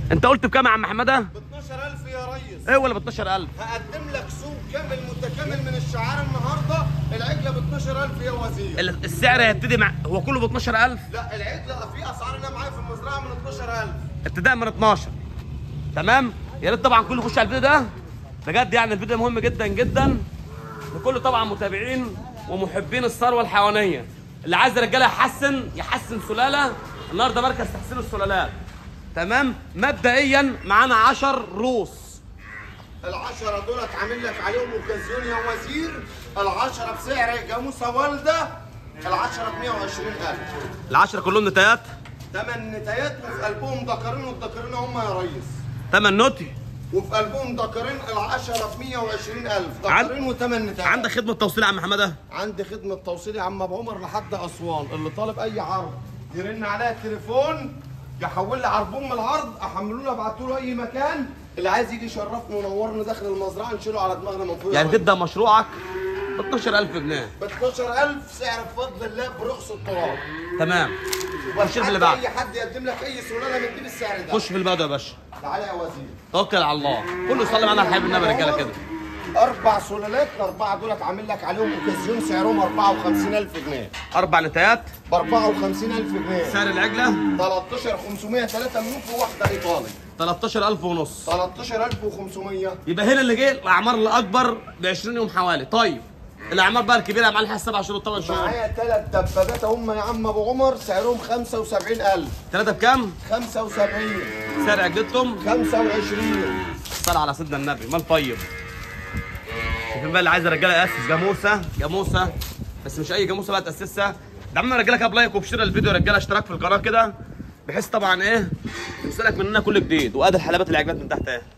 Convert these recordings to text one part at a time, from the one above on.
انت قلت بكام يا عم حماده ب 12000 يا ريس ايه ولا ب 12000 هقدم لك سوق كامل متكامل من الشعار النهارده العجله ب 12000 يا وزير ال- السعر هيبتدي مع هو كله ب 12000 لا العجله في اسعار انا معايا في المزرعه من 12000 ابتداء من 12 تمام يا ريت طبعا كله يخش على الفيديو ده بجد يعني الفيديو مهم جدا جدا لكل طبعا متابعين ومحبين الثروه الحيوانيه اللي عايز رجاله يحسن يحسن سلاله النهارده مركز تحسين السلالات تمام مبدئيا معانا 10 روس العشرة دولت عامل لك عليهم اوكازيون يا وزير العشرة بسعر جاموسة والدة العشرة ب 120000 العشرة كلهم نتايات تمن نتايات وفي قلبهم ذكرين والذكرين هم يا ريس تمن نوتي وفي قلبهم ذكرين العشرة ب 120000 عن- ذكرين وثمان نتايات عندك خدمه توصيل يا عم حماده عندي خدمة توصيل يا عم ابو عمر لحد اسوان اللي طالب اي عرض يرن عليا التليفون يحول لي عربون من العرض احمله له ابعته له اي مكان اللي عايز يجي يشرفنا وينورنا داخل المزرعه نشيله على دماغنا من فوق يعني تبدا مشروعك ب 12000 جنيه ب 12000 سعر بفضل الله برخص التراب تمام خش في اللي حتى بعد اي حد يقدم لك اي سلاله من دي بالسعر ده خش في اللي بعده يا باشا تعالى يا وزير توكل على الله كله يصلي معانا على حبيب النبي يا رجاله كده اربع سلالات الاربعه دولت عامل لك عليهم اوكازيون سعرهم 54000 جنيه اربع نتايات ب 54000 جنيه سعر العجله 13500 3 مليون في واحده ايطالي 13000 ونص 13500 يبقى هنا اللي جه الاعمار الاكبر ب 20 يوم حوالي طيب الاعمار بقى الكبيره يا معلم سبع شهور 8 شهور معايا ثلاث دبابات هم يا عم ابو عمر سعرهم 75000 ثلاثه بكام 75 سعر عجلتهم 25 صلى على سيدنا النبي مال طيب شايفين بقى اللي عايز الرجاله ياسس جاموسه جاموسه بس مش اي جاموسه بقى تاسسها دعمنا الرجاله كده بلايك وبشير الفيديو يا رجاله اشتراك في القناه كده بحيث طبعا ايه يوصلك مننا كل جديد وادي الحلبات العجلات من تحت اهي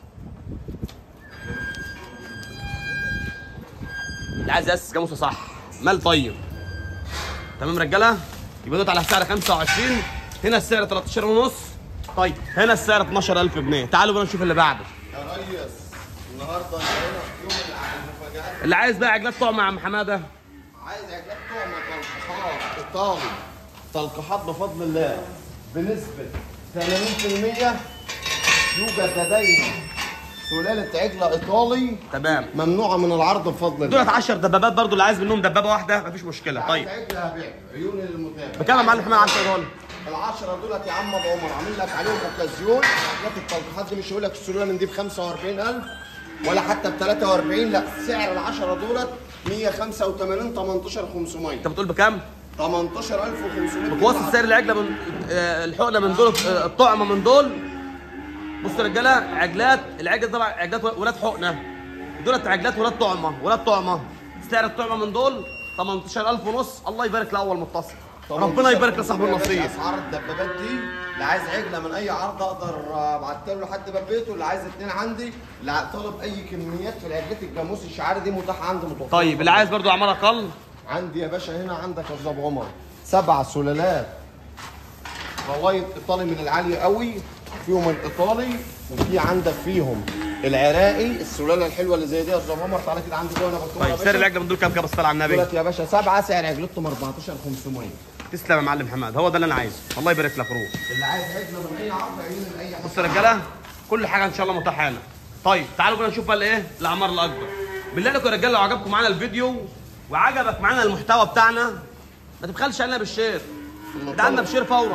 اللي عايز ياسس جاموسه صح مال طيب تمام رجاله يبقى دوت على سعر 25 هنا السعر 13 ونص طيب هنا السعر 12000 جنيه تعالوا بقى نشوف اللي بعده يا ريس النهارده انت هنا في يوم المفاجآت اللي عايز بقى عجلات طعم يا عم حماده عايز عجلات طعمه تلقيحات ايطالي تلقيحات بفضل الله بنسبه 80% يوجد لدينا سلاله عجله ايطالي تمام ممنوعه من العرض بفضل الله دولت 10 دبابات برضو اللي عايز منهم دبابه واحده مفيش مشكله طيب عايز عجله هبيع عيون المتابع بكام يا معلم حماد 10 دول العشرة دولت يا عم ابو عمر عامل لك عليهم اوكازيون حاجات التلقيحات دي مش هقول لك السلوله من دي ب 45000 ولا حتى ب 43 لا سعر العشرة دولت 185 18500 انت بتقول بكام 18500 بتوصل سعر العجله من آه، الحقنه من دول آه، الطعمه من دول بصوا يا رجاله عجلات العجل طبعا عجلات ولاد حقنه دولت عجلات ولاد طعمه ولاد طعمه سعر الطعمه من دول 18000 ونص الله يبارك لاول متصل ربنا يبارك لصاحب النصيب اسعار الدبابات دي اللي عايز عجله من اي عرض اقدر ابعتها له لحد باب بيته اللي عايز اتنين عندي اللي طالب اي كميات في العجلات الجاموس الشعاري دي متاحه عندي متوفره طيب اللي عايز برضو اعمار اقل عندي يا باشا هنا عندك يا استاذ ابو عمر سبع سلالات خلايط ايطالي من العاليه قوي فيهم الايطالي وفي عندك فيهم العراقي السلاله الحلوه اللي زي دي يا استاذ ابو عمر تعالى كده عندي جوه انا بكتبها طيب سعر العجله من دول كام كام الصلاه على النبي دولت يا باشا سبعه سعر عجلتهم 14500 تسلم يا معلم حماد هو ده اللي انا عايزه الله يبارك لك روح اللي عايز عجله من اي عرض عيون من اي حد بص يا رجاله كل حاجه ان شاء الله متاحه هنا طيب تعالوا بقى نشوف بقى الايه الاعمار الاكبر بالله عليكم يا رجاله لو عجبكم معانا الفيديو وعجبك معانا المحتوى بتاعنا ما تبخلش علينا بالشير ادعمنا بشير فورا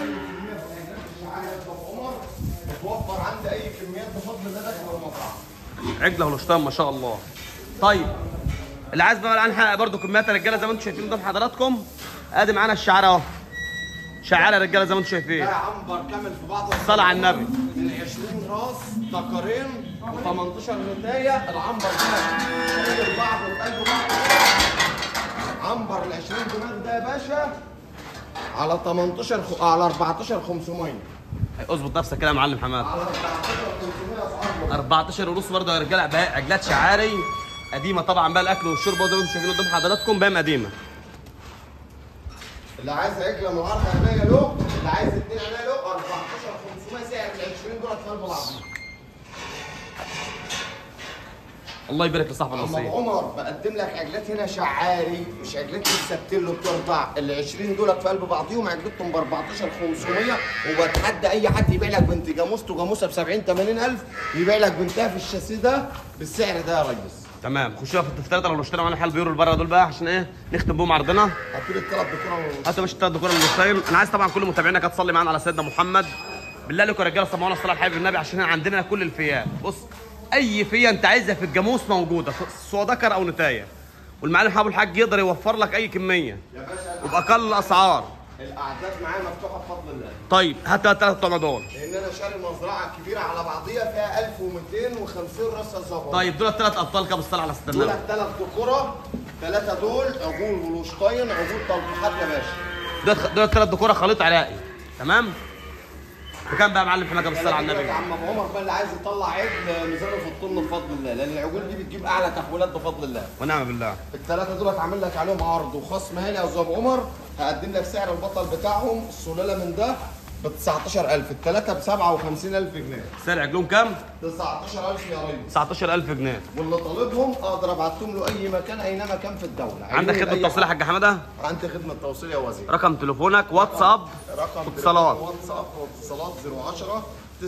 بتوفر عندي اي كميات بفضل الله داخل المطعم عجله والشطان ما شاء الله طيب اللي عايز بقى انحق برضو كميات يا رجاله زي ما انتم شايفين قدام حضراتكم ادي معانا الشعار اهو شعار يا رجاله زي ما انتم شايفين ده عنبر كامل في بعض صلى على النبي. من 20 راس ذكرين و18 نتايه العنبر ده قلب بعض وقلب بعض عنبر ال 20 دماغ ده يا باشا على 18 خ... على 14 500 اظبط نفسك كده يا معلم حماد على 14 500 اسعار 14 ونص برضه يا رجاله بقى عجلات شعاري قديمه طبعا بقى الاكل والشرب زي ما انتم شايفين قدام حضراتكم بقى قديمه اللي عايز عجله من عرض عينيا له اللي عايز اتنين عينيا له 14 500 سعر ال 20 دولار في قلب العظيم الله يبارك لصاحب عم النصيب ابو عمر بقدم لك عجلات هنا شعاري مش عجلات الثابتين اللي بترضع ال 20 دولت في قلب بعضيهم عجلتهم ب 14500 وبتحدى اي حد يبيع لك بنت جاموسته جاموسه ب 70 80 الف يبيع لك بنتها في الشاسيه ده بالسعر ده يا ريس تمام خش بقى في الثلاثه لو اشتروا معانا حال بيورو اللي بره دول بقى عشان ايه نختم بهم عرضنا هاتوا لي الثلاث دكوره هات يا باشا الثلاث دكور المستايل انا عايز طبعا كل متابعينا كانت تصلي معانا على سيدنا محمد بالله عليكم يا رجاله سمعونا الصلاه على الحبيب النبي عشان عندنا كل الفئات بص اي فئه انت عايزها في الجاموس موجوده سواء ذكر او نتايه والمعلم حبيب الحاج يقدر يوفر لك اي كميه يا باشا وباقل الاسعار الاعداد معايا مفتوحه بفضل الله طيب هات الثلاث بتوع دول لان انا شاري مزرعه كبيره على بعضيها فيها 1250 راس الزبط طيب دول الثلاث ابطال كام الصلاه على سيدنا دول النبي الثلاث دكوره ثلاثه دول عجول ولوشتاين عجول تلقيحات يا باشا دول دول الثلاث دكوره خليط عراقي تمام بكام بقى يا معلم حماده بالصلاه على النبي يا عم ابو عمر بقى اللي عايز يطلع عيب ميزانه في الطن بفضل الله لان العجول دي بتجيب اعلى تحويلات بفضل الله ونعم بالله الثلاثه دول هتعمل لك عليهم عرض وخصم هنا يا استاذ ابو عمر هقدم لك سعر البطل بتاعهم السلاله من ده ب 19000 الثلاثه ب 57000 جنيه سعر عجلهم كام 19000 يا ريس 19000 جنيه واللي طالبهم اقدر ابعتهم له اي مكان اي مكان في الدوله عندك عيوني خدمه بأي توصيل يا حاجة. حاج حماده عندي خدمه توصيل يا وزير رقم تليفونك واتساب رقم اتصالات. تليفون واتساب واتصالات 010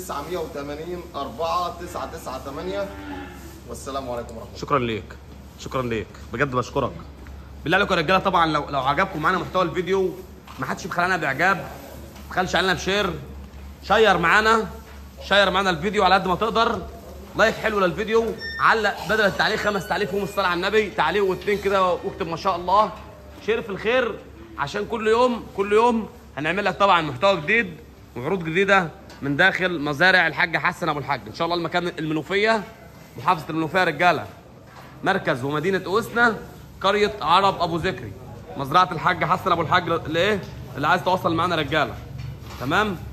980 4 998 والسلام عليكم ورحمه الله شكرا ليك شكرا ليك بجد بشكرك بالله عليكم يا رجاله طبعا لو لو عجبكم معانا محتوى الفيديو ما حدش يبخل علينا باعجاب ما تبخلش علينا بشير شير معانا شير معانا الفيديو على قد ما تقدر لايك حلو للفيديو علق بدل التعليق خمس تعليق فيهم الصلاه على النبي تعليق واتنين كده واكتب ما شاء الله شير في الخير عشان كل يوم كل يوم هنعمل لك طبعا محتوى جديد وعروض جديده من داخل مزارع الحاج حسن ابو الحاج ان شاء الله المكان المنوفيه محافظه المنوفيه يا رجاله مركز ومدينه اوسنا قريه عرب ابو ذكري مزرعه الحاج حسن ابو الحاج اللي ايه اللي عايز تواصل معانا رجاله تمام